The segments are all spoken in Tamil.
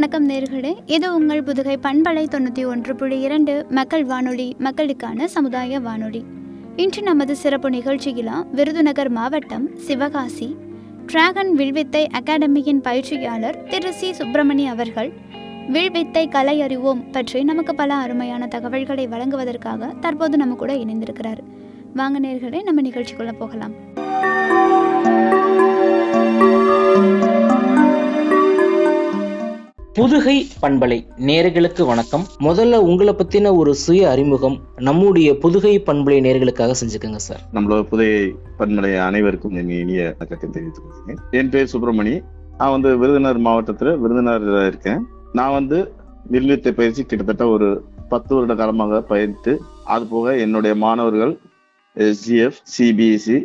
வணக்கம் நேர்களே இது உங்கள் புதுகை பண்பலை தொண்ணூற்றி ஒன்று புள்ளி இரண்டு மக்கள் வானொலி மக்களுக்கான சமுதாய வானொலி இன்று நமது சிறப்பு நிகழ்ச்சியில் விருதுநகர் மாவட்டம் சிவகாசி டிராகன் வில்வித்தை அகாடமியின் பயிற்சியாளர் திரு சி சுப்பிரமணி அவர்கள் வில்வித்தை கலை அறிவோம் பற்றி நமக்கு பல அருமையான தகவல்களை வழங்குவதற்காக தற்போது நம்ம கூட இணைந்திருக்கிறார் வாங்க நேர்களே நம்ம நிகழ்ச்சிக்குள்ளே போகலாம் புதுகை பண்பலை நேர்களுக்கு வணக்கம் முதல்ல உங்களை பத்தின ஒரு சுய அறிமுகம் நம்முடைய புதுகை பண்பலை நேர்களுக்காக செஞ்சுக்கோங்க சார் நம்மளோட புதிய பன்மலை அனைவருக்கும் என் இனிய வணக்கத்தை தெரிவித்துக் கொள்கிறேன் என் பேர் சுப்பிரமணி நான் வந்து விருதுநகர் மாவட்டத்துல விருதுநகர்ல இருக்கேன் நான் வந்து வில்வித்தை பயிற்சி கிட்டத்தட்ட ஒரு பத்து வருட காலமாக பயிர்த்து அது போக என்னுடைய மாணவர்கள் எஸ்ஜிஎஃப் சிபிஎஸ்இ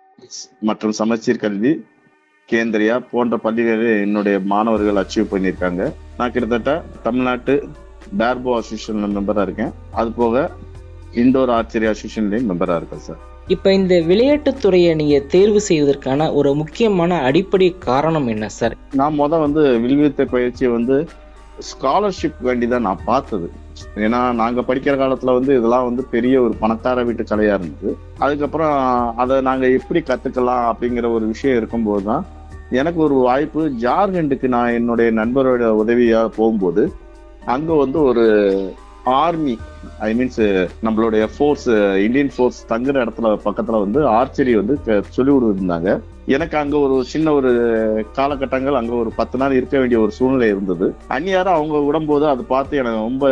மற்றும் சமச்சீர் கல்வி கேந்திரியா போன்ற பள்ளிகளில் என்னுடைய மாணவர்கள் அச்சீவ் பண்ணியிருக்காங்க நான் கிட்டத்தட்ட தமிழ்நாட்டு பேர்போ அசோசியேஷன்ல மெம்பரா இருக்கேன் அது போக இண்டோர் ஆர்ச்சரி அசோசியேஷன்லயும் மெம்பரா இருக்கேன் சார் இப்ப இந்த விளையாட்டுத் துறையை நீங்க தேர்வு செய்வதற்கான ஒரு முக்கியமான அடிப்படை காரணம் என்ன சார் நான் முத வந்து வில்வித்தை பயிற்சியை வந்து ஸ்காலர்ஷிப் வேண்டி தான் நான் பார்த்தது ஏன்னா நாங்க படிக்கிற காலத்துல வந்து இதெல்லாம் வந்து பெரிய ஒரு பணக்கார வீட்டு கலையா இருந்தது அதுக்கப்புறம் அதை நாங்க எப்படி கத்துக்கலாம் அப்படிங்கிற ஒரு விஷயம் இருக்கும்போது தான் எனக்கு ஒரு வாய்ப்பு ஜார்க்கண்டுக்கு நான் என்னுடைய நண்பரோட உதவியா போகும்போது அங்க வந்து ஒரு ஆர்மி ஐ மீன்ஸ் நம்மளுடைய ஃபோர்ஸ் இந்தியன் ஃபோர்ஸ் தங்குற இடத்துல பக்கத்துல வந்து ஆர்ச்சரி வந்து க- சொல்லி கொடுத்துருந்தாங்க எனக்கு அங்க ஒரு சின்ன ஒரு காலகட்டங்கள் அங்க ஒரு பத்து நாள் இருக்க வேண்டிய ஒரு சூழ்நிலை இருந்தது அந்நியாரம் அவங்க விடும்போது அதை பார்த்து எனக்கு ரொம்ப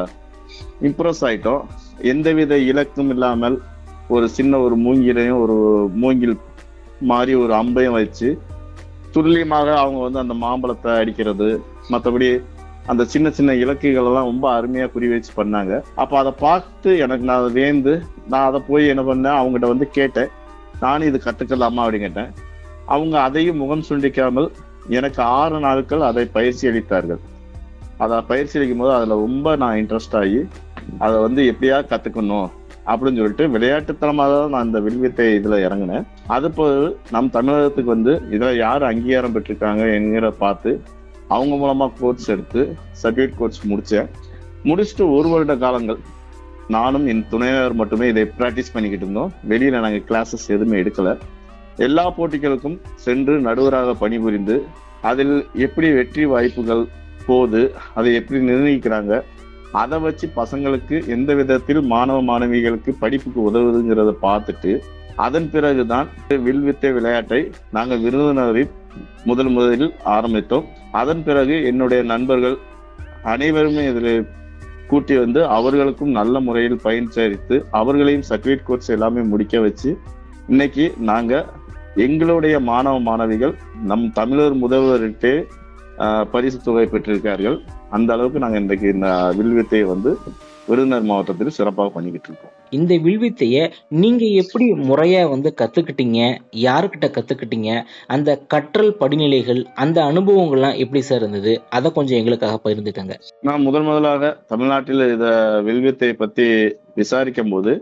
இம்ப்ரெஸ் ஆயிட்டோம் எந்தவித இலக்கும் இல்லாமல் ஒரு சின்ன ஒரு மூங்கிலையும் ஒரு மூங்கில் மாதிரி ஒரு அம்பையும் வச்சு துல்லியமாக அவங்க வந்து அந்த மாம்பழத்தை அடிக்கிறது மற்றபடி அந்த சின்ன சின்ன இலக்குகள் எல்லாம் ரொம்ப அருமையா குறி வச்சு பண்ணாங்க அப்ப அதை பார்த்து எனக்கு நான் அதை வேந்து நான் அதை போய் என்ன பண்ணேன் அவங்ககிட்ட வந்து கேட்டேன் நானும் இது கத்துக்கலாமா அப்படின்னு கேட்டேன் அவங்க அதையும் முகம் சுண்டிக்காமல் எனக்கு ஆறு நாட்கள் அதை பயிற்சி அளித்தார்கள் அதை பயிற்சி அளிக்கும் போது அதுல ரொம்ப நான் இன்ட்ரெஸ்ட் ஆகி அதை வந்து எப்படியா கத்துக்கணும் அப்படின்னு சொல்லிட்டு விளையாட்டுத்தனமாக தான் நான் இந்த வில்வித்தை இதுல இறங்கினேன் அது போது நம் தமிழகத்துக்கு வந்து இதுல யார் அங்கீகாரம் பெற்றிருக்காங்க என்கிற பார்த்து அவங்க மூலமா கோர்ஸ் எடுத்து சர்டிஃபிகேட் கோர்ஸ் முடிச்சேன் முடிச்சுட்டு ஒரு வருட காலங்கள் நானும் என் துணைவர் மட்டுமே இதை பிராக்டிஸ் பண்ணிக்கிட்டு இருந்தோம் வெளியில நாங்க கிளாஸஸ் எதுவுமே எடுக்கல எல்லா போட்டிகளுக்கும் சென்று நடுவராக பணிபுரிந்து அதில் எப்படி வெற்றி வாய்ப்புகள் போகுது அதை எப்படி நிர்ணயிக்கிறாங்க அதை வச்சு பசங்களுக்கு எந்த விதத்தில் மாணவ மாணவிகளுக்கு படிப்புக்கு உதவுதுங்கிறத பார்த்துட்டு அதன் பிறகுதான் வில்வித்தை விளையாட்டை நாங்கள் விருதுநகரில் முதல் முதலில் ஆரம்பித்தோம் அதன் பிறகு என்னுடைய நண்பர்கள் அனைவருமே இதில் கூட்டி வந்து அவர்களுக்கும் நல்ல முறையில் பயிற்சி அளித்து அவர்களையும் சர்டிஃபிகேட் கோர்ஸ் எல்லாமே முடிக்க வச்சு இன்னைக்கு நாங்க எங்களுடைய மாணவ மாணவிகள் நம் தமிழர் முதல்வர்கிட்டே ஆஹ், பரிசு தொகை பெற்றிருக்கார்கள் அந்த அளவுக்கு நாங்க இன்றைக்கு இந்த வில்வித்தையை வந்து விருதுநகர் மாவட்டத்தில் சிறப்பாக பண்ணிக்கிட்டு இருக்கோம் இந்த வில்வித்தைய நீங்க எப்படி முறையா வந்து கத்துக்கிட்டீங்க யாருக்கிட்ட கத்துக்கிட்டீங்க அந்த கற்றல் படிநிலைகள் அந்த அனுபவங்கள்லாம் எப்படி சார் இருந்தது அதை கொஞ்சம் எங்களுக்காக பகிர்ந்துக்கங்க நான் முதல் முதலாக தமிழ்நாட்டில் இத வில்வித்தை பத்தி விசாரிக்கும் போது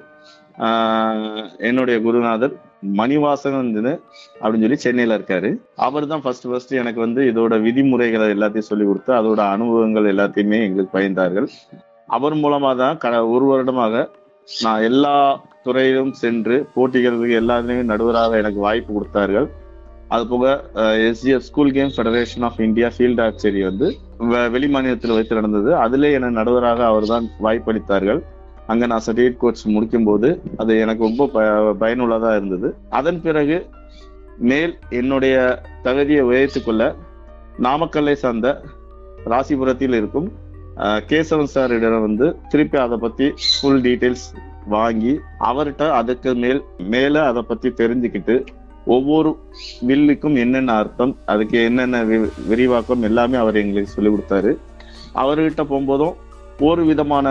ஆஹ், என்னுடைய குருநாதர் மணிவாசகன் அப்படின்னு சொல்லி சென்னையில இருக்காரு அவர் தான் ஃபர்ஸ்ட் ஃபர்ஸ்ட் எனக்கு வந்து இதோட விதிமுறைகளை எல்லாத்தையும் சொல்லி கொடுத்து அதோட அனுபவங்கள் எல்லாத்தையுமே எங்களுக்கு பகிர்ந்தார்கள் அவர் மூலமா தான் க ஒரு வருடமாக நான் எல்லா துறையிலும் சென்று போட்டிகளுக்கு எல்லாத்துலயுமே நடுவராக எனக்கு வாய்ப்பு கொடுத்தார்கள் அது போக SGF school game federation of India field archery வந்து வெ- வெளி மாநிலத்தில் வைத்து நடந்தது அதிலே என நடுவராக அவர்தான் வாய்ப்பளித்தார்கள் அங்க நான் சர்டிஃபிகேட் கோர்ஸ் முடிக்கும் போது அது எனக்கு ரொம்ப ப- பயனுள்ளதா இருந்தது அதன் பிறகு மேல் என்னுடைய தகுதியை உயர்த்திக் கொள்ள நாமக்கல்லை சார்ந்த ராசிபுரத்தில் இருக்கும் அஹ், கேசவன் சாரிடம் வந்து திருப்பி அதை பத்தி ஃபுல் டீடைல்ஸ் வாங்கி அவர்கிட்ட அதுக்கு மேல் மேல அதை பத்தி தெரிஞ்சுக்கிட்டு ஒவ்வொரு வில்லுக்கும் என்னென்ன அர்த்தம் அதுக்கு என்னென்ன வி- விரிவாக்கம் எல்லாமே அவர் எங்களுக்கு சொல்லி கொடுத்தாரு அவர்கிட்ட போகும்போதும் ஒரு விதமான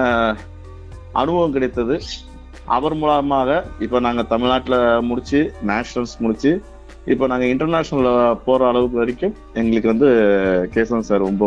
அனுபவம் கிடைத்தது அவர் மூலமாக இப்போ நாங்கள் தமிழ்நாட்டில் முடிச்சு நேஷனல்ஸ் முடிச்சு இப்போ நாங்கள் இன்டர்நேஷ்னல் போகிற அளவுக்கு வரைக்கும் எங்களுக்கு வந்து கேசவன் சார் ரொம்ப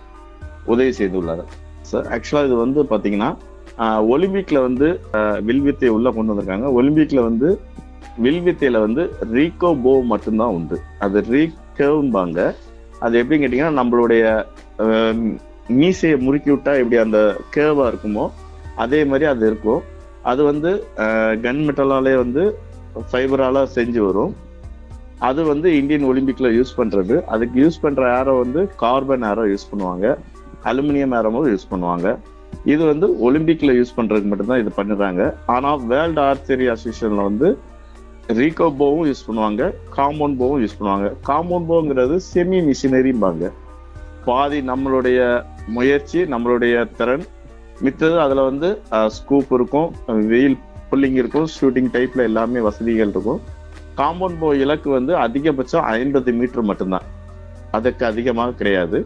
உதவி செய்துள்ளார் சார் ஆக்சுவலாக இது வந்து பார்த்தீங்கன்னா ஒலிம்பிக்ல வந்து ஆஹ், வில்வித்தை உள்ள கொண்டு வந்திருக்காங்க ஒலிம்பிக்ல வந்து வில்வித்தையில வந்து ரீகோ போ மட்டும்தான் உண்டு அது ரீகோம்பாங்க அது எப்படின்னு கேட்டீங்கன்னா நம்மளுடைய அஹ், மீசையை முறுக்கி விட்டா எப்படி அந்த கேவா இருக்குமோ அதே மாதிரி அது இருக்கும் அது வந்து கன் மெட்டலாலே வந்து ஃபைபரால செஞ்சு வரும் அது வந்து இந்தியன் ஒலிம்பிக்ல யூஸ் பண்றது அதுக்கு யூஸ் பண்ற ஏரோ வந்து கார்பன் ஏரோ யூஸ் பண்ணுவாங்க அலுமினியம் ஏரோவும் யூஸ் பண்ணுவாங்க இது வந்து ஒலிம்பிக்ல யூஸ் பண்றதுக்கு மட்டும்தான் இது பண்ணுறாங்க ஆனா வேர்ல்டு ஆர்ச்சரி அசோசியேஷன்ல வந்து ரீகோ போவும் யூஸ் பண்ணுவாங்க காம்பவுண்ட் போவும் யூஸ் பண்ணுவாங்க காம்பவுண்ட் போங்கிறது செமி மிஷினரிம்பாங்க பாதி நம்மளுடைய முயற்சி நம்மளுடைய திறன் மித்தது அதுல வந்து ஸ்கூப் இருக்கும் வெயில் புல்லிங் இருக்கும் ஷூட்டிங் டைப்ல எல்லாமே வசதிகள் இருக்கும் காம்பவுண்ட் போ இலக்கு வந்து அதிகபட்சம் ஐம்பது மீட்டர் மட்டும்தான் அதுக்கு அதிகமாக கிடையாது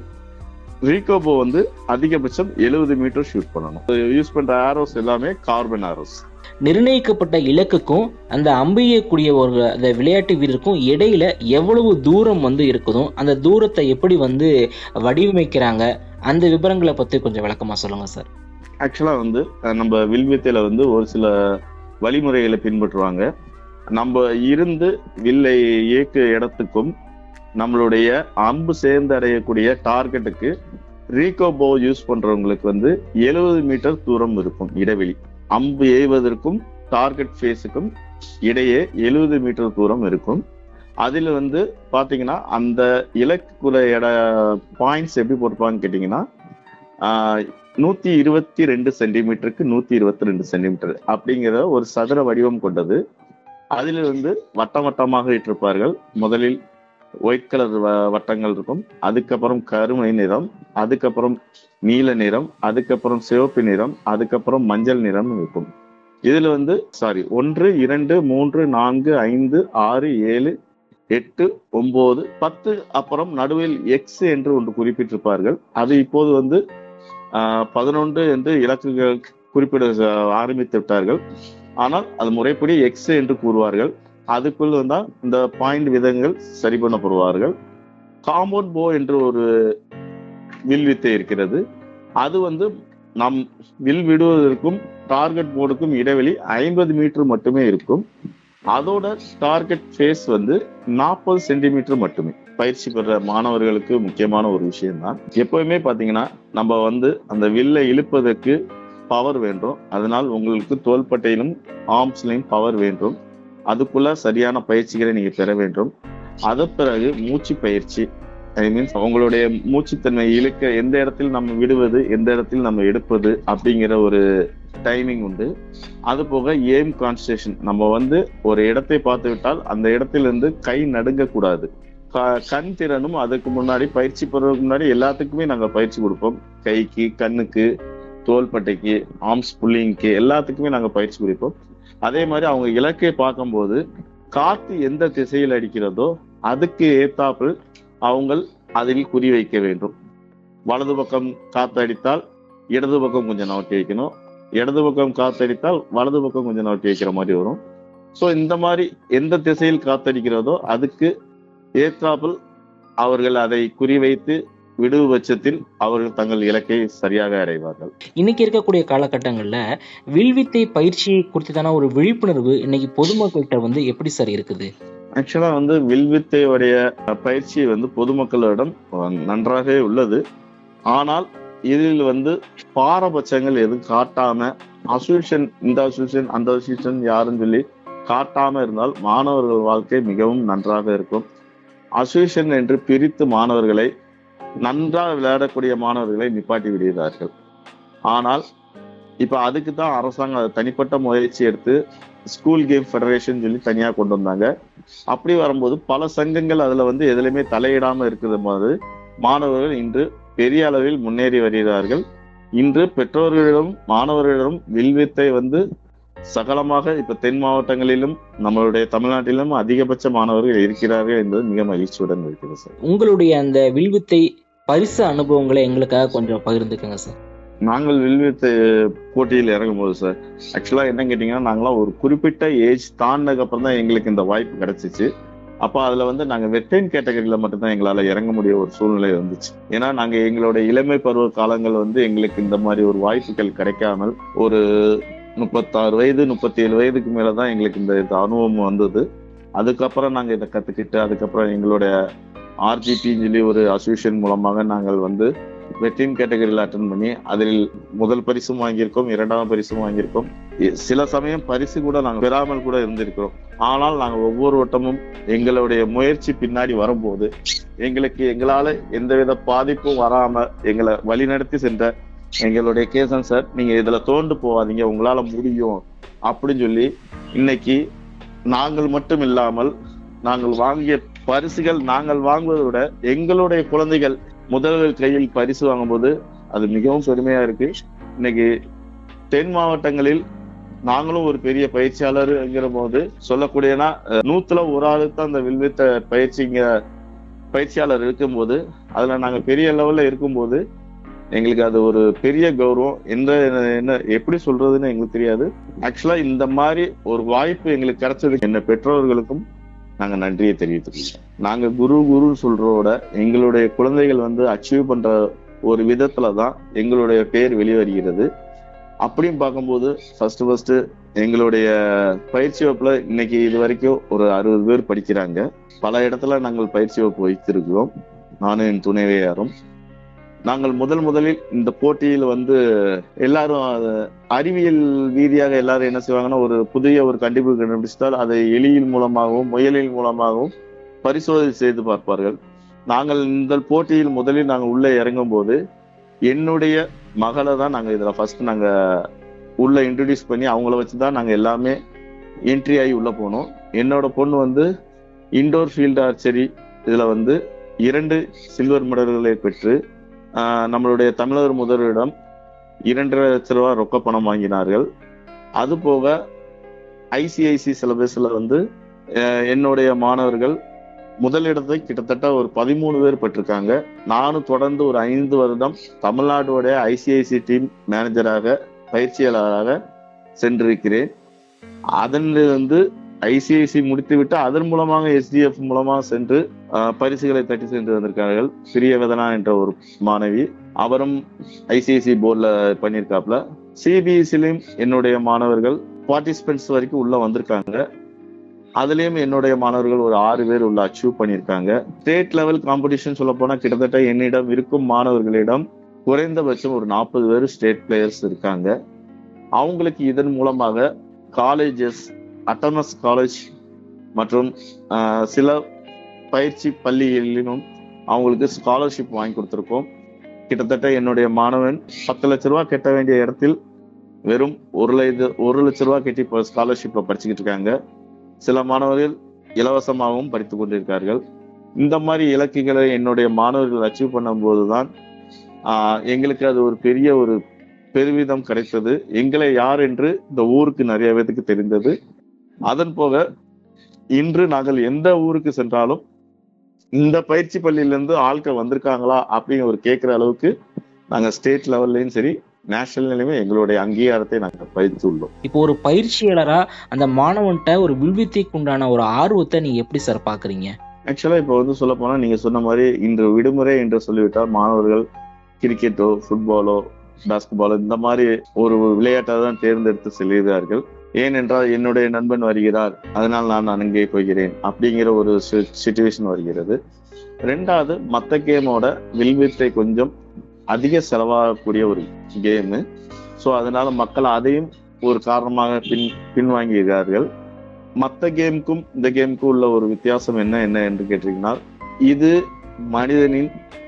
ரீகோபோ வந்து அதிகபட்சம் எழுபது மீட்டர் ஷூட் பண்ணணும் யூஸ் பண்ற ஆரோஸ் எல்லாமே கார்பன் ஆரோஸ் நிர்ணயிக்கப்பட்ட இலக்குக்கும் அந்த அம்பெய்யக்கூடிய ஒரு அந்த விளையாட்டு வீரருக்கும் இடையில எவ்வளவு தூரம் வந்து இருக்குதோ அந்த தூரத்தை எப்படி வந்து வடிவமைக்கிறாங்க அந்த விவரங்களை பத்தி கொஞ்சம் விளக்கமா சொல்லுங்க சார் ஆக்சுவலா வந்து அஹ், நம்ம வில்வித்தையில வந்து ஒரு சில வழிமுறைகளை பின்பற்றுவாங்க நம்ம இருந்து வில்லை இயக்க இடத்துக்கும் நம்மளுடைய அம்பு சேர்ந்து அடையக்கூடிய டார்கெட்டுக்கு ரீகோ போ யூஸ் பண்றவங்களுக்கு வந்து எழுபது மீட்டர் தூரம் இருக்கும் இடைவெளி அம்பு எய்வதற்கும் டார்கெட் ஃபேஸுக்கும் இடையே எழுபது மீட்டர் தூரம் இருக்கும் அதுல வந்து பாத்தீங்கன்னா அந்த இலக்குல இட பாயிண்ட்ஸ் எப்படி போட்டிருப்பாங்கன்னு கேட்டீங்கன்னா ஆஹ், நூத்தி இருபத்தி ரெண்டு சென்டிமீட்டருக்கு நூத்தி இருபத்தி ரெண்டு சென்டிமீட்டர் அப்படிங்கிற ஒரு சதுர வடிவம் கொண்டது அதில் வந்து வட்டம் வட்டமாக இட்டிருப்பார்கள் முதலில் ஒயிட் கலர் வட்டங்கள் இருக்கும் அதுக்கப்புறம் கருமை நிறம் அதுக்கப்புறம் நீல நிறம் அதுக்கப்புறம் சிவப்பு நிறம் அதுக்கப்புறம் மஞ்சள் நிறம் இருக்கும் இதுல வந்து சாரி ஒன்று இரண்டு மூன்று நான்கு ஐந்து ஆறு ஏழு எட்டு ஒன்பது பத்து அப்புறம் நடுவில் எக்ஸ் என்று ஒன்று குறிப்பிட்டிருப்பார்கள் அது இப்போது வந்து பதினொன்று என்று இலக்குகள் குறிப்பிட அஹ், ஆரம்பித்து விட்டார்கள் ஆனால் அது முறைப்படி எக்ஸ் என்று கூறுவார்கள் அதுக்குள் வந்தால் இந்த பாயிண்ட் விதங்கள் சரி பண்ணப்படுவார்கள் காம்பவுண்ட் போ என்று ஒரு வில் வித்தை இருக்கிறது அது வந்து நம் வில் விடுவதற்கும் டார்கெட் போர்டுக்கும் இடைவெளி ஐம்பது மீட்டர் மட்டுமே இருக்கும் அதோட டார்கெட் ஃபேஸ் வந்து நாற்பது சென்டிமீட்டர் மட்டுமே பயிற்சி பெற மாணவர்களுக்கு முக்கியமான ஒரு விஷயம்தான் எப்பவுமே பாத்தீங்கன்னா நம்ம வந்து அந்த வில்லை இழுப்பதற்கு பவர் வேண்டும் அதனால் உங்களுக்கு தோள்பட்டையிலும் ஆர்ம்ஸ்லையும் பவர் வேண்டும் அதுக்குள்ள சரியான பயிற்சிகளை நீங்க பெற வேண்டும் அது பிறகு மூச்சு பயிற்சி ஐ மீன்ஸ் உங்களுடைய மூச்சுத்தன்மை இழுக்க எந்த இடத்தில் நம்ம விடுவது எந்த இடத்தில் நம்ம எடுப்பது அப்படிங்கிற ஒரு டைமிங் உண்டு அது போக ஏம் கான்சன்ட்ரேஷன் நம்ம வந்து ஒரு இடத்தை பார்த்து விட்டால் அந்த இடத்திலிருந்து கை நடுங்க கூடாது க- கண் திறனும் அதுக்கு முன்னாடி பயிற்சி பெறதுக்கு முன்னாடி எல்லாத்துக்குமே நாங்க பயிற்சி கொடுப்போம் கைக்கு கண்ணுக்கு தோள்பட்டைக்கு ஆர்ம்ஸ் புல்லிங்க்கு எல்லாத்துக்குமே நாங்க பயிற்சி கொடுப்போம் அதே மாதிரி அவங்க இலக்கை பார்க்கும்போது காத்து எந்த திசையில் அடிக்கிறதோ அதுக்கு ஏத்தாப்பில் அவங்க அதில் குறி வைக்க வேண்டும் வலது பக்கம் காத்து அடித்தால் இடது பக்கம் கொஞ்சம் நோக்கி வைக்கணும் இடது பக்கம் காத்தடித்தால் வலது பக்கம் கொஞ்சம் நோக்கி வைக்கிற மாதிரி வரும் ஸோ இந்த மாதிரி எந்த திசையில் காத்தடிக்கிறதோ அதுக்கு ஏற்றாப்பில் அவர்கள் அதை குறிவைத்து விடுவு பட்சத்தில் அவர்கள் தங்கள் இலக்கை சரியாக அடைவார்கள் இன்னைக்கு இருக்கக்கூடிய காலகட்டங்கள்ல வில்வித்தை பயிற்சி குறித்ததான ஒரு விழிப்புணர்வு இன்னைக்கு பொதுமக்கள்கிட்ட வந்து எப்படி சார் இருக்குது ஆக்சுவலா வந்து வில்வித்தையுடைய பயிற்சி வந்து பொதுமக்களிடம் நன்றாகவே உள்ளது ஆனால் இதில் வந்து பாரபட்சங்கள் எதுவும் காட்டாம அசோசியேஷன் இந்த அசோசியேஷன் அந்த அசோசியேஷன் யாருன்னு சொல்லி காட்டாம இருந்தால் மாணவர்கள் வாழ்க்கை மிகவும் நன்றாக இருக்கும் அசோசியேஷன் என்று பிரித்து மாணவர்களை நன்றாக விளையாடக்கூடிய மாணவர்களை நிப்பாட்டி விடுகிறார்கள் ஆனால் இப்ப அதுக்கு தான் அரசாங்கம் அதை தனிப்பட்ட முயற்சி எடுத்து ஸ்கூல் கேம் ஃபெடரேஷன் சொல்லி தனியா கொண்டு வந்தாங்க அப்படி வரும்போது பல சங்கங்கள் அதுல வந்து எதுலையுமே தலையிடாம இருக்கிற போது மாணவர்கள் இன்று பெரிய அளவில் முன்னேறி வருகிறார்கள் இன்று பெற்றோர்களிடம் மாணவர்களிடம் வில்வித்தை வந்து சகலமாக இப்ப தென் மாவட்டங்களிலும் நம்மளுடைய தமிழ்நாட்டிலும் அதிகபட்ச மாணவர்கள் இருக்கிறார்கள் என்பது மிக மகிழ்ச்சியுடன் இருக்கிறது சார் உங்களுடைய அந்த வில்வித்தை பரிசு அனுபவங்களை எங்களுக்காக கொஞ்சம் பகிர்ந்துக்கங்க சார் நாங்கள் வில்வித்தை போட்டியில் இறங்கும் போது சார் ஆக்சுவலா என்ன கேட்டீங்கன்னா நாங்களாம் ஒரு குறிப்பிட்ட ஏஜ் தாண்டினதுக்கு அப்புறம் தான் எங்களுக்கு இந்த வாய்ப்பு கிடைச்சிச்சு அப்ப அதுல வந்து நாங்க வெட்டைன் கேட்டகரியில மட்டும்தான் எங்களால இறங்க முடிய ஒரு சூழ்நிலை வந்துச்சு ஏன்னா நாங்க எங்களோட இளமை பருவ காலங்கள் வந்து எங்களுக்கு இந்த மாதிரி ஒரு வாய்ப்புகள் கிடைக்காமல் ஒரு முப்பத்தாறு வயது முப்பத்தி ஏழு வயதுக்கு மேலதான் எங்களுக்கு இந்த இது அனுபவம் வந்தது அதுக்கப்புறம் நாங்க இதை கத்துக்கிட்டு அதுக்கப்புறம் எங்களுடைய ஆர்ஜிபின்னு சொல்லி ஒரு அசோசியேஷன் மூலமாக நாங்கள் வந்து வெற்றின் கேட்டகரியில் அட்டன் பண்ணி அதில் முதல் பரிசும் வாங்கியிருக்கோம் இரண்டாம் பரிசும் வாங்கியிருக்கோம் இ- சில சமயம் பரிசு கூட நாங்கள் பெறாமல் கூட இருந்திருக்கிறோம் ஆனால் நாங்கள் ஒவ்வொரு வட்டமும் எங்களுடைய முயற்சி பின்னாடி வரும்போது எங்களுக்கு எங்களால எந்தவித பாதிப்பும் வராம எங்களை வழிநடத்தி சென்ற எங்களுடைய கேசன் சார் நீங்க இதுல தோண்டு போகாதீங்க உங்களால முடியும் அப்படின்னு சொல்லி இன்னைக்கு நாங்கள் மட்டும் இல்லாமல் நாங்கள் வாங்கிய பரிசுகள் நாங்கள் வாங்குவதை விட எங்களுடைய குழந்தைகள் முதல்வர் கையில் பரிசு வாங்கும்போது அது மிகவும் பெருமையா இருக்கு இன்னைக்கு தென் மாவட்டங்களில் நாங்களும் ஒரு பெரிய பயிற்சியாளருங்கிற போது சொல்லக்கூடியனா அஹ், நூத்துல ஒரு ஆளுக்கு தான் அந்த வில்வித்த பயிற்சிங்க பயிற்சியாளர் இருக்கும்போது அதுல நாங்க பெரிய லெவல்ல இருக்கும்போது எங்களுக்கு அது ஒரு பெரிய கௌரவம் எந்த என்ன எப்படி சொல்றதுன்னு எங்களுக்கு தெரியாது ஆக்சுவலா இந்த மாதிரி ஒரு வாய்ப்பு எங்களுக்கு கிடைச்சதுக்கு என்ன பெற்றோர்களுக்கும் நாங்க நன்றியை தெரிவித்துக்கிறோம் நாங்க குரு குருன்னு சொல்றதோட எங்களுடைய குழந்தைகள் வந்து அச்சீவ் பண்ற ஒரு விதத்துல தான் எங்களுடைய பேர் வெளிவருகிறது அப்படியும் பார்க்கும்போது ஃபர்ஸ்ட் ஃபர்ஸ்ட் எங்களுடைய பயிற்சி வகுப்புல இன்னைக்கு இது வரைக்கும் ஒரு அறுபது பேர் படிக்கிறாங்க பல இடத்துல நாங்கள் பயிற்சி வகுப்பு வைத்திருக்கிறோம் நானும் என் துணைவியாரும் நாங்கள் முதல் முதலில் இந்த போட்டியில் வந்து எல்லாரும் அது அறிவியல் ரீதியாக எல்லாரும் என்ன செய்வாங்கன்னா ஒரு புதிய ஒரு கண்டுபிடிப்பு கண்டுபிடித்தால் அதை எலியின் மூலமாகவும் முயலின் மூலமாகவும் பரிசோதனை செய்து பார்ப்பார்கள் நாங்கள் இந்த போட்டியில் முதலில் நாங்கள் உள்ளே இறங்கும் போது என்னுடைய மகளை தான் நாங்கள் இதில் ஃபர்ஸ்ட் நாங்கள் உள்ள இன்ட்ரடியூஸ் பண்ணி அவங்கள வச்சு தான் நாங்கள் எல்லாமே என்ட்ரி ஆகி உள்ள போனோம் என்னோட பொண்ணு வந்து இண்டோர் ஃபீல்டு ஆர்ச்சரி இதுல வந்து இரண்டு சில்வர் மெடல்களை பெற்று ஆஹ், நம்மளுடைய தமிழர் முதல்வரிடம் இரண்டரை லட்ச ரூபாய் ரொக்க பணம் வாங்கினார்கள் அது போக ஐசிஐசி சிலபஸ்ல வந்து ஆஹ், என்னுடைய மாணவர்கள் முதலிடத்தை கிட்டத்தட்ட ஒரு பதிமூணு பேர் பெற்றிருக்காங்க நானும் தொடர்ந்து ஒரு ஐந்து வருடம் தமிழ்நாடுடைய ஐசிஐசி டீம் மேனேஜராக பயிற்சியாளராக சென்றிருக்கிறேன் அதனிலிருந்து ஐசிஐசி முடித்துவிட்டு அதன் மூலமாக எஸ்டிஎஃப் மூலமாக சென்று ஆஹ், பரிசுகளை தட்டி சென்று வந்திருக்கார்கள் பிரியவதனா என்ற ஒரு மாணவி அவரும் ஐசிஐசி போர்டில் பண்ணியிருக்காப்ல சிபிஎஸ்சிலையும் என்னுடைய மாணவர்கள் பார்ட்டிசிபென்ட்ஸ் வரைக்கும் உள்ள வந்திருக்காங்க அதுலயும் என்னுடைய மாணவர்கள் ஒரு ஆறு பேர் உள்ள அச்சீவ் பண்ணியிருக்காங்க ஸ்டேட் லெவல் காம்படிஷன் சொல்ல போனா கிட்டத்தட்ட என்னிடம் இருக்கும் மாணவர்களிடம் குறைந்தபட்சம் ஒரு நாற்பது பேர் ஸ்டேட் பிளேயர்ஸ் இருக்காங்க அவங்களுக்கு இதன் மூலமாக காலேஜஸ் அட்டானமஸ் காலேஜ் மற்றும் ஆஹ், சில பயிற்சி பள்ளிகளிலும் அவங்களுக்கு ஸ்காலர்ஷிப் வாங்கி கொடுத்துருக்கோம் கிட்டத்தட்ட என்னுடைய மாணவன் பத்து லட்ச ரூபா கட்ட வேண்டிய இடத்தில் வெறும் ஒரு லட்ச ஒரு லட்ச ரூபா கட்டி இப்போ ஸ்காலர்ஷிப்ல படிச்சுக்கிட்டு இருக்காங்க சில மாணவர்கள் இலவசமாகவும் படித்துக் கொண்டிருக்கார்கள் இந்த மாதிரி இலக்குகளை என்னுடைய மாணவர்கள் அச்சீவ் பண்ணும்போது தான் ஆஹ், எங்களுக்கு அது ஒரு பெரிய ஒரு பெருமிதம் கிடைத்தது எங்களை யார் என்று இந்த ஊருக்கு நிறைய பேத்துக்கு தெரிந்தது அதன் போக இன்று நாங்கள் எந்த ஊருக்கு சென்றாலும் இந்த பயிற்சி பள்ளியிலிருந்து ஆட்கள் வந்திருக்காங்களா அப்படின்னு ஒரு கேட்கிற அளவுக்கு நாங்க ஸ்டேட் லெவல்லையும் சரி நேஷனல்லையுமே எங்களுடைய அங்கீகாரத்தை நாங்கள் பதித்து உள்ளோம் இப்போ ஒரு பயிற்சியாளரா அந்த மாணவன்கிட்ட ஒரு வில்வித்தைக்கு உண்டான ஒரு ஆர்வத்தை நீங்க எப்படி சார் பாக்குறீங்க ஆக்சுவலா இப்போ வந்து சொல்ல போனா நீங்க சொன்ன மாதிரி இன்று விடுமுறை என்று சொல்லிவிட்டால் மாணவர்கள் கிரிக்கெட்டோ ஃபுட்பாலோ பாஸ்கெட்பாலோ இந்த மாதிரி ஒரு விளையாட்டை தான் தேர்ந்தெடுத்து செல்கிறார்கள் ஏனென்றால் என்னுடைய நண்பன் வருகிறார் அதனால் நான் அங்கே போகிறேன் அப்படிங்கிற ஒரு சுச்சுவேஷன் வருகிறது ரெண்டாவது மத்த கேமோட வில்வித்தை கொஞ்சம் அதிக செலவாகக்கூடிய ஒரு கேமு ஸோ அதனால மக்கள் அதையும் ஒரு காரணமாக பின் பின்வாங்குகிறார்கள் மற்ற கேமுக்கும் இந்த கேமுக்கும் உள்ள ஒரு வித்தியாசம் என்ன என்ன என்று கேட்டீங்கன்னா இது மனிதனின்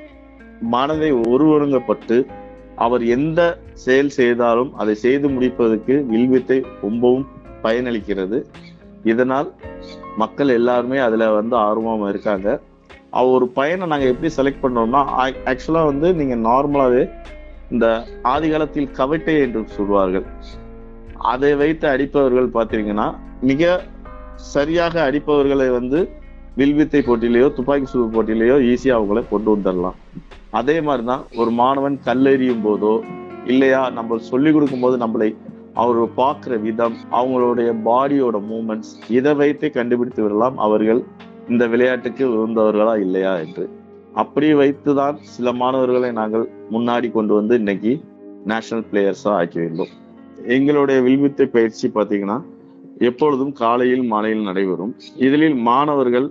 மனதை ஒருவருங்கப்பட்டு அவர் எந்த செயல் செய்தாலும் அதை செய்து முடிப்பதற்கு வில்வித்தை ரொம்பவும் பயனளிக்கிறது இதனால் மக்கள் எல்லாருமே அதுல வந்து ஆர்வமா இருக்காங்க அவ ஒரு பையனை நாங்க எப்படி செலக்ட் பண்றோம்னா ஆக்சுவலா வந்து நீங்க நார்மலாவே இந்த ஆதி காலத்தில் கவட்டை என்று சொல்வார்கள் அதை வைத்து அடிப்பவர்கள் பார்த்தீங்கன்னா மிக சரியாக அடிப்பவர்களை வந்து வில்வித்தை போட்டியிலேயோ துப்பாக்கி சூடு போட்டியிலேயோ ஈஸியா அவங்கள கொண்டு வந்துடலாம் அதே மாதிரிதான் ஒரு மாணவன் கல்லெறியும் போதோ இல்லையா நம்ம சொல்லி கொடுக்கும் போது நம்மளை அவர் பார்க்குற விதம் அவங்களுடைய பாடியோட மூமெண்ட்ஸ் இதை வைத்தே கண்டுபிடித்து விடலாம் அவர்கள் இந்த விளையாட்டுக்கு உகந்தவர்களா இல்லையா என்று அப்படி வைத்துதான் சில மாணவர்களை நாங்கள் முன்னாடி கொண்டு வந்து இன்னைக்கு நேஷனல் பிளேயர்ஸா ஆக்கி வேண்டும் எங்களுடைய வில்வித்தை பயிற்சி பார்த்தீங்கன்னா எப்பொழுதும் காலையில் மாலையில் நடைபெறும் இதில் மாணவர்கள்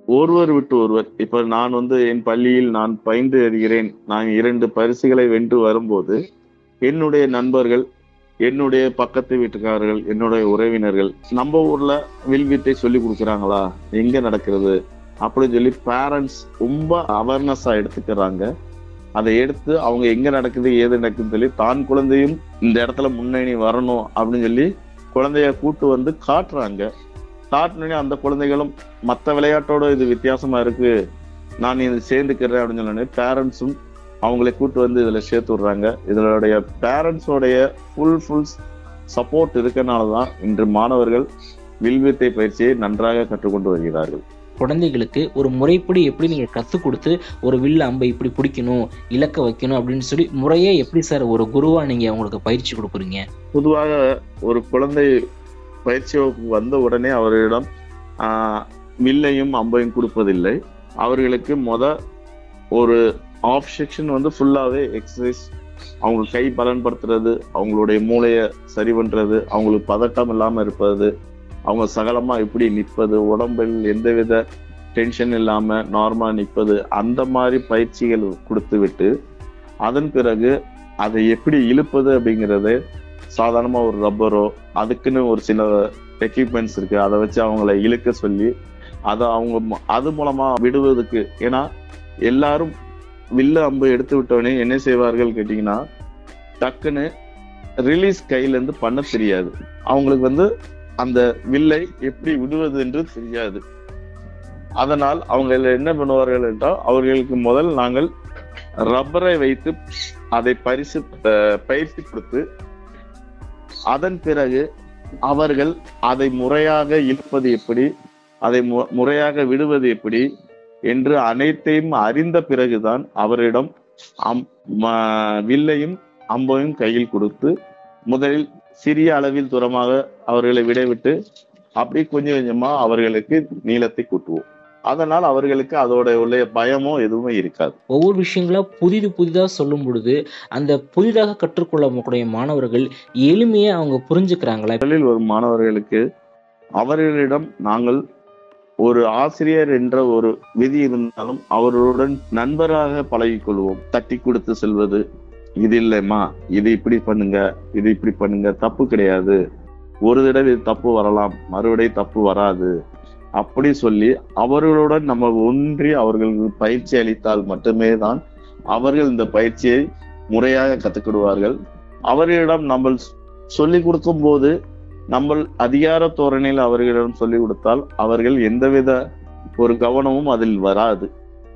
ஒருவர் விட்டு ஒருவர் இப்ப நான் வந்து என் பள்ளியில் நான் பயின்று அறிகிறேன் நான் இரண்டு பரிசுகளை வென்று வரும்போது என்னுடைய நண்பர்கள் என்னுடைய பக்கத்து வீட்டுக்காரர்கள் என்னுடைய உறவினர்கள் நம்ம ஊர்ல வில்வித்தை சொல்லி கொடுக்குறாங்களா எங்க நடக்கிறது அப்படின்னு சொல்லி பேரண்ட்ஸ் ரொம்ப அவேர்னஸா எடுத்துக்கிறாங்க அதை எடுத்து அவங்க எங்க நடக்குது ஏது நடக்குதுன்னு சொல்லி தான் குழந்தையும் இந்த இடத்துல முன்னணி வரணும் அப்படின்னு சொல்லி குழந்தைய கூட்டு வந்து காட்டுறாங்க காட்டினே அந்த குழந்தைகளும் மற்ற விளையாட்டோட இது வித்தியாசமா இருக்கு நான் இது சேர்ந்துக்கிறேன் அப்படின்னு சொன்னோடனே பேரண்ட்ஸும் அவங்களை கூட்டு வந்து இதுல சேர்த்து விடுறாங்க இதனுடைய பேரண்ட்ஸோடைய ஃபுல் ஃபுல் சப்போர்ட் இருக்கனால தான் இன்று மாணவர்கள் வில்வித்தை பயிற்சியை நன்றாக கற்றுக்கொண்டு வருகிறார்கள் குழந்தைகளுக்கு ஒரு முறைப்படி எப்படி நீங்க கற்றுக் கொடுத்து ஒரு வில் அம்பை இப்படி பிடிக்கணும் இலக்க வைக்கணும் அப்படின்னு சொல்லி முறையே எப்படி சார் ஒரு குருவா நீங்க அவங்களுக்கு பயிற்சி கொடுக்குறீங்க பொதுவாக ஒரு குழந்தை பயிற்சி வகுப்பு வந்த உடனே அவர்களிடம் ஆஹ், வில்லையும் அம்பையும் கொடுப்பதில்லை அவர்களுக்கு முத ஒரு ஆஃப் செக்ஷன் வந்து ஃபுல்லாவே எக்ஸசைஸ் அவங்க கை பலன்படுத்துறது அவங்களுடைய மூளையை சரி பண்றது அவங்களுக்கு பதட்டம் இல்லாம இருப்பது அவங்க சகலமா எப்படி நிற்பது உடம்பில் எந்தவித டென்ஷன் இல்லாம நார்மலா நிற்பது அந்த மாதிரி பயிற்சிகள் கொடுத்து விட்டு அதன் பிறகு அதை எப்படி இழுப்பது அப்படிங்கறது சாதாரணமா ஒரு ரப்பரோ அதுக்குன்னு ஒரு சில எக்யூப்மெண்ட்ஸ் இருக்கு அதை வச்சு அவங்கள இழுக்க சொல்லி அதை அவங்க ம- அது மூலமா விடுவதுக்கு ஏன்னா எல்லாரும் வில்ல அம்பு எடுத்து விட்டோடனே என்ன செய்வார்கள் கேட்டீங்கன்னா டக்குன்னு ரிலீஸ் கையில இருந்து பண்ண தெரியாது அவங்களுக்கு வந்து அந்த வில்லை எப்படி விடுவது என்று தெரியாது அதனால் அவங்க என்ன பண்ணுவார்கள் என்றால் அவர்களுக்கு முதல் நாங்கள் ரப்பரை வைத்து அதை பரிசு அஹ், பயிற்சி கொடுத்து அதன் பிறகு அவர்கள் அதை முறையாக இழுப்பது எப்படி அதை மு- முறையாக விடுவது எப்படி என்று அனைத்தையும் அறிந்த பிறகுதான் அவரிடம் அம்- ம- வில்லையும் அம்பையும் கையில் கொடுத்து முதலில் சிறிய அளவில் தூரமாக அவர்களை விடைவிட்டு அப்படி கொஞ்சம் கொஞ்சமா அவர்களுக்கு நீளத்தை கூட்டுவோம் அதனால் அவர்களுக்கு அதோட உள்ள பயமோ எதுவுமே இருக்காது ஒவ்வொரு விஷயங்களா புதிது புதிதாக சொல்லும் பொழுது அந்த புதிதாக கற்றுக்கொள்ளக்கூடிய மாணவர்கள் எளிமையா அவங்க புரிஞ்சுக்கிறாங்களா முதலில் ஒரு மாணவர்களுக்கு அவர்களிடம் நாங்கள் ஒரு ஆசிரியர் என்ற ஒரு விதி இருந்தாலும் அவர்களுடன் நண்பராக பழகிக் கொள்வோம் தட்டி கொடுத்து செல்வது இது இல்லைம்மா இது இப்படி பண்ணுங்க இது இப்படி பண்ணுங்க தப்பு கிடையாது ஒரு தடவை இது தப்பு வரலாம் மறுபடியும் தப்பு வராது அப்படி சொல்லி அவர்களுடன் நம்ம ஒன்றி அவர்களுக்கு பயிற்சி அளித்தால் மட்டுமே தான் அவர்கள் இந்த பயிற்சியை முறையாக கத்துக்கிடுவார்கள் அவர்களிடம் நம்ம சொல்லிக் கொடுக்கும் போது நம்ம அதிகார தோரணையில் அவர்களிடம் சொல்லிக் கொடுத்தால் அவர்கள் எந்தவித ஒரு கவனமும் அதில் வராது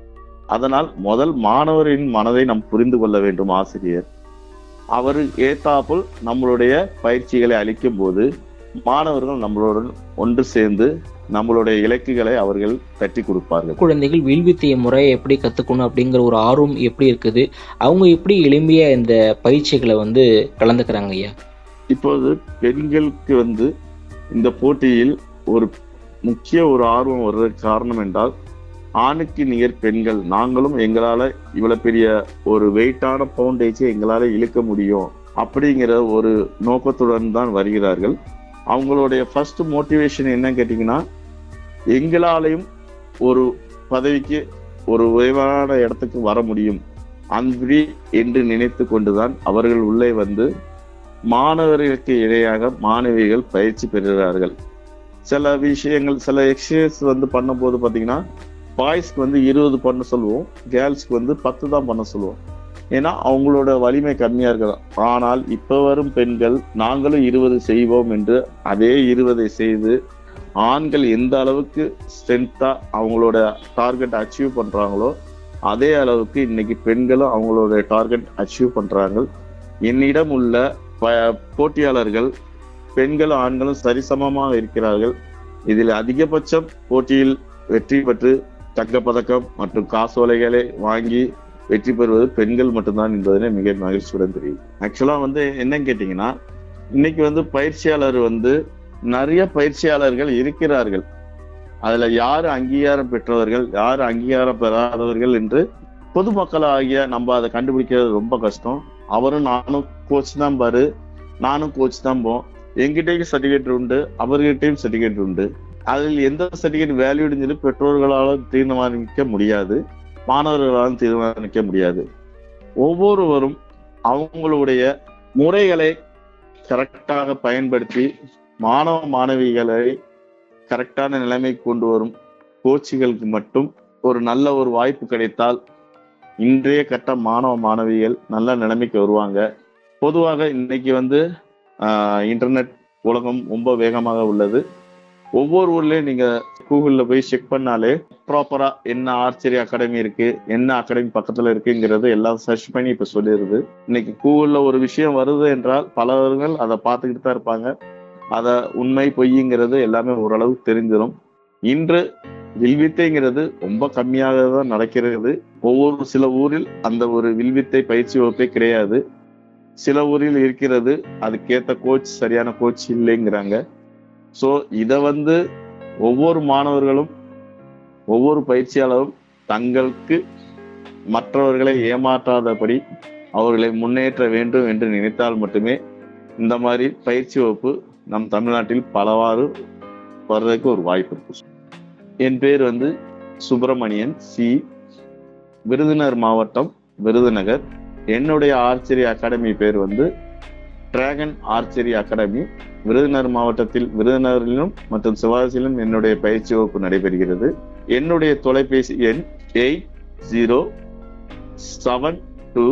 அதனால் முதல் மாணவரின் மனதை நாம் புரிந்து கொள்ள வேண்டும் ஆசிரியர் அவர் ஏத்தாப்புல் நம்மளுடைய பயிற்சிகளை அளிக்கும் போது மாணவர்கள் நம்மளுடன் ஒன்று சேர்ந்து நம்மளுடைய இலக்குகளை அவர்கள் தட்டி கொடுப்பார்கள் குழந்தைகள் வில்வித்தைய முறையை எப்படி கத்துக்கணும் அப்படிங்கிற ஒரு ஆர்வம் எப்படி இருக்குது அவங்க எப்படி எளிமையா இந்த பயிற்சிகளை வந்து கலந்துக்கிறாங்க ஐயா இப்போது பெண்களுக்கு வந்து இந்த போட்டியில் ஒரு முக்கிய ஒரு ஆர்வம் வர்றதுக்கு காரணம் என்றால் ஆணுக்கு நிகர் பெண்கள் நாங்களும் எங்களால இவ்வளவு பெரிய ஒரு வெயிட்டான பவுண்டேஜை எங்களால இழுக்க முடியும் அப்படிங்கிற ஒரு நோக்கத்துடன் தான் வருகிறார்கள் அவங்களுடைய ஃபர்ஸ்ட் மோட்டிவேஷன் என்ன கேட்டீங்கன்னா எங்களாலையும் ஒரு பதவிக்கு ஒரு உயர்வான இடத்துக்கு வர முடியும் அன்பி என்று நினைத்து கொண்டுதான் அவர்கள் உள்ளே வந்து மாணவர்களுக்கு இணையாக மாணவிகள் பயிற்சி பெறுகிறார்கள் சில விஷயங்கள் சில எக்ஸசைஸ் வந்து பண்ணும்போது பாத்தீங்கன்னா பாய்ஸ்க்கு வந்து இருபது பண்ண சொல்லுவோம் கேர்ள்ஸ்க்கு வந்து பத்து தான் பண்ண சொல்லுவோம் ஏன்னா அவங்களோட வலிமை கம்மியா இருக்குது ஆனால் இப்ப வரும் பெண்கள் நாங்களும் இருபது செய்வோம் என்று அதே இருபதை செய்து ஆண்கள் எந்த அளவுக்கு ஸ்ட்ரென்த்தா அவங்களோட டார்கெட் அச்சீவ் பண்றாங்களோ அதே அளவுக்கு இன்னைக்கு பெண்களும் அவங்களோட டார்கெட் அச்சீவ் பண்றாங்க என்னிடம் உள்ள ப- போட்டியாளர்கள் பெண்களும் ஆண்களும் சரிசமமாக இருக்கிறார்கள் இதில் அதிகபட்சம் போட்டியில் வெற்றி பெற்று தங்கப்பதக்கம் மற்றும் காசோலைகளை வாங்கி வெற்றி பெறுவது பெண்கள் மட்டும்தான் என்பதனை மிக மகிழ்ச்சியுடன் தெரியும் ஆக்சுவலா வந்து என்னன்னு கேட்டீங்கன்னா இன்னைக்கு வந்து பயிற்சியாளர் வந்து நிறைய பயிற்சியாளர்கள் இருக்கிறார்கள் அதுல யாரு அங்கீகாரம் பெற்றவர்கள் யாரு அங்கீகாரம் பெறாதவர்கள் என்று பொதுமக்கள் ஆகிய நம்ம அதை கண்டுபிடிக்கிறது ரொம்ப கஷ்டம் அவரும் நானும் கோச் தான் பாரு நானும் கோச் தான் போம் எங்கிட்டயும் சர்டிஃபிகேட் உண்டு அவர்கிட்டயும் சர்டிஃபிகேட் உண்டு அதில் எந்த சர்டிபிகேட் வேல்யூடுன்னு சொல்லி பெற்றோர்களாலும் தீர்மானிக்க முடியாது மாணவர்களாலும் தீர்மானிக்க முடியாது ஒவ்வொருவரும் அவங்களுடைய முறைகளை கரெக்டாக பயன்படுத்தி மாணவ மாணவிகளை கரெக்டான நிலைமை கொண்டு வரும் கோச்சிகளுக்கு மட்டும் ஒரு நல்ல ஒரு வாய்ப்பு கிடைத்தால் இன்றைய கட்ட மாணவ மாணவிகள் நல்ல நிலைமைக்கு வருவாங்க பொதுவாக இன்னைக்கு வந்து ஆஹ், இன்டர்நெட் உலகம் ரொம்ப வேகமாக உள்ளது ஒவ்வொரு ஊர்லயும் நீங்க கூகுள்ல போய் செக் பண்ணாலே ப்ராப்பரா என்ன ஆர்ச்சரி அகாடமி இருக்கு என்ன அகாடமி பக்கத்துல இருக்குங்கிறது எல்லாம் சர்ச் பண்ணி இப்ப சொல்லிடுது இன்னைக்கு கூகுள்ல ஒரு விஷயம் வருது என்றால் பலவர்கள் அதை பார்த்துக்கிட்டு தான் இருப்பாங்க அத உண்மை பொய்ங்கிறது எல்லாமே ஓரளவு தெரிஞ்சிடும் இன்று வில்வித்தைங்கிறது ரொம்ப கம்மியாக தான் நடக்கிறது ஒவ்வொரு சில ஊரில் அந்த ஒரு வில்வித்தை பயிற்சி வகுப்பே கிடையாது சில ஊரில் இருக்கிறது அதுக்கேத்த கோச் சரியான கோச் இல்லைங்கிறாங்க ஸோ இதை வந்து ஒவ்வொரு மாணவர்களும் ஒவ்வொரு பயிற்சியாளரும் தங்களுக்கு மற்றவர்களை ஏமாற்றாதபடி அவர்களை முன்னேற்ற வேண்டும் என்று நினைத்தால் மட்டுமே இந்த மாதிரி பயிற்சி வகுப்பு நம் தமிழ்நாட்டில் பலவாறு வர்றதுக்கு ஒரு வாய்ப்பு இருக்கு என் பேர் வந்து சுப்பிரமணியன் சி விருதுநகர் மாவட்டம் விருதுநகர் என்னுடைய ஆர்ச்சரி அகாடமி பேர் வந்து டிராகன் ஆர்ச்சரி அகாடமி விருதுநகர் மாவட்டத்தில் விருதுநகரிலும் மற்றும் சிவகாசியிலும் என்னுடைய பயிற்சி வகுப்பு நடைபெறுகிறது என்னுடைய தொலைபேசி எண் eight zero seven two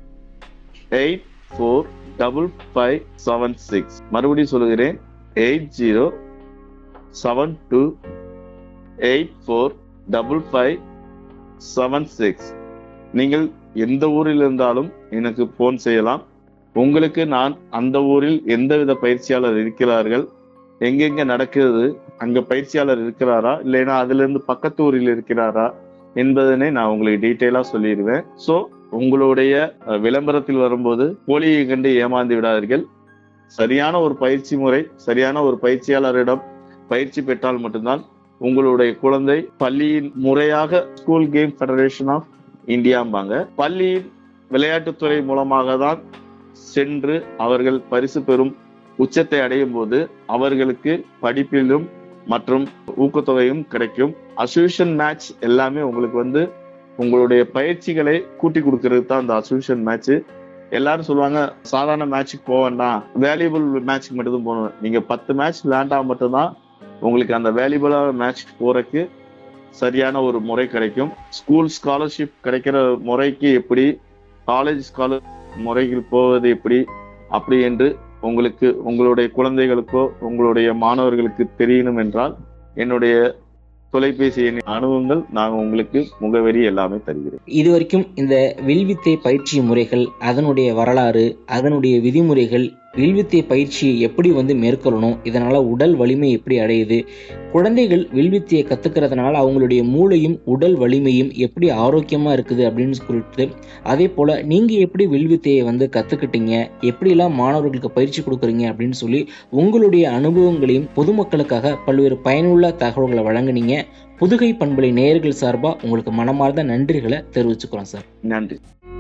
eight four double five seven six மறுபடியும் சொல்லுகிறேன் eight zero seven two eight four double five seven six நீங்கள் எந்த ஊரில் இருந்தாலும் எனக்கு போன் செய்யலாம் உங்களுக்கு நான் அந்த ஊரில் எந்தவித பயிற்சியாளர் இருக்கிறார்கள் எங்கெங்க நடக்கிறது அங்க பயிற்சியாளர் இருக்கிறாரா இல்லைன்னா அதுல இருந்து பக்கத்து ஊரில் இருக்கிறாரா என்பதனை நான் உங்களுக்கு டீட்டெயிலா சொல்லிடுவேன் சோ உங்களுடைய அஹ், விளம்பரத்தில் வரும்போது போலியை கண்டு ஏமாந்து விடாதீர்கள் சரியான ஒரு பயிற்சி முறை சரியான ஒரு பயிற்சியாளரிடம் பயிற்சி பெற்றால் மட்டும்தான் உங்களுடைய குழந்தை பள்ளியின் முறையாக ஸ்கூல் கேம் ஃபெடரேஷன் ஆஃப் இந்தியாம்பாங்க பள்ளியின் விளையாட்டுத்துறை மூலமாக தான் சென்று அவர்கள் பரிசு பெறும் உச்சத்தை அடையும் போது அவர்களுக்கு படிப்பிலும் மற்றும் ஊக்கத்தொகையும் கிடைக்கும் அசோசியேஷன் மேட்ச் எல்லாமே உங்களுக்கு வந்து உங்களுடைய பயிற்சிகளை கூட்டி கொடுக்கறது தான் அந்த அசோசியேஷன் மேட்ச் எல்லாரும் சொல்லுவாங்க சாதாரண மேட்ச்சுக்கு போக வேண்டாம் வேல்யூபிள் மேட்ச்சுக்கு மட்டும் தான் போகணும் நீங்க பத்து மேட்ச் விளையாண்டா மட்டும்தான் உங்களுக்கு அந்த வேல்யூபிளான மேட்ச்க்கு போறதுக்கு சரியான ஒரு முறை கிடைக்கும் ஸ்கூல் ஸ்காலர்ஷிப் கிடைக்கிற முறைக்கு எப்படி காலேஜ் ஸ்காலர் முறையில் போவது எப்படி அப்படி என்று உங்களுக்கு உங்களுடைய குழந்தைகளுக்கோ உங்களுடைய மாணவர்களுக்கு தெரியணும் என்றால் என்னுடைய தொலைபேசி எண் அனுபவங்கள் நான் உங்களுக்கு முகவரி எல்லாமே தருகிறேன் இது வரைக்கும் இந்த வில்வித்தை பயிற்சி முறைகள் அதனுடைய வரலாறு அதனுடைய விதிமுறைகள் வில்வித்தை பயிற்சியை எப்படி வந்து மேற்கொள்ளணும் இதனால உடல் வலிமை எப்படி அடையுது குழந்தைகள் வில்வித்தையை கத்துக்கிறதுனால அவங்களுடைய மூளையும் உடல் வலிமையும் எப்படி ஆரோக்கியமா இருக்குது அப்படின்னு சொல்லிட்டு அதே போல நீங்க எப்படி வில்வித்தையை வந்து கத்துக்கிட்டீங்க எப்படிலாம் மாணவர்களுக்கு பயிற்சி கொடுக்குறீங்க அப்படின்னு சொல்லி உங்களுடைய அனுபவங்களையும் பொதுமக்களுக்காக பல்வேறு பயனுள்ள தகவல்களை வழங்குனீங்க புதுகை பண்பலை நேயர்கள் சார்பா உங்களுக்கு மனமார்ந்த நன்றிகளை தெரிவிச்சுக்கிறோம் சார் நன்றி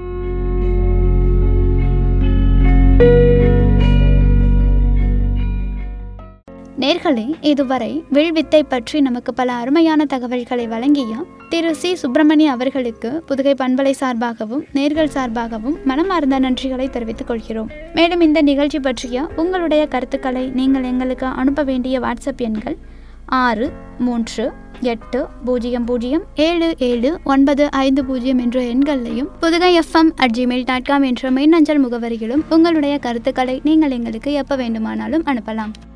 நேர்களே இதுவரை வில்வித்தை பற்றி நமக்கு பல அருமையான தகவல்களை வழங்கிய திரு சி சுப்பிரமணிய அவர்களுக்கு புதுகை பண்பலை சார்பாகவும் நேர்கள் சார்பாகவும் மனமார்ந்த நன்றிகளை தெரிவித்துக் கொள்கிறோம் மேலும் இந்த நிகழ்ச்சி பற்றிய உங்களுடைய கருத்துக்களை நீங்கள் எங்களுக்கு அனுப்ப வேண்டிய வாட்ஸ்அப் எண்கள் ஆறு மூன்று எட்டு பூஜ்ஜியம் பூஜ்ஜியம் ஏழு ஏழு ஒன்பது ஐந்து பூஜ்ஜியம் என்ற எண்களையும் Pudugai FM at Gmail dot com என்ற மின்னஞ்சல் முகவரியிலும் உங்களுடைய கருத்துக்களை நீங்கள் எங்களுக்கு எப்போ வேண்டுமானாலும் அனுப்பலாம்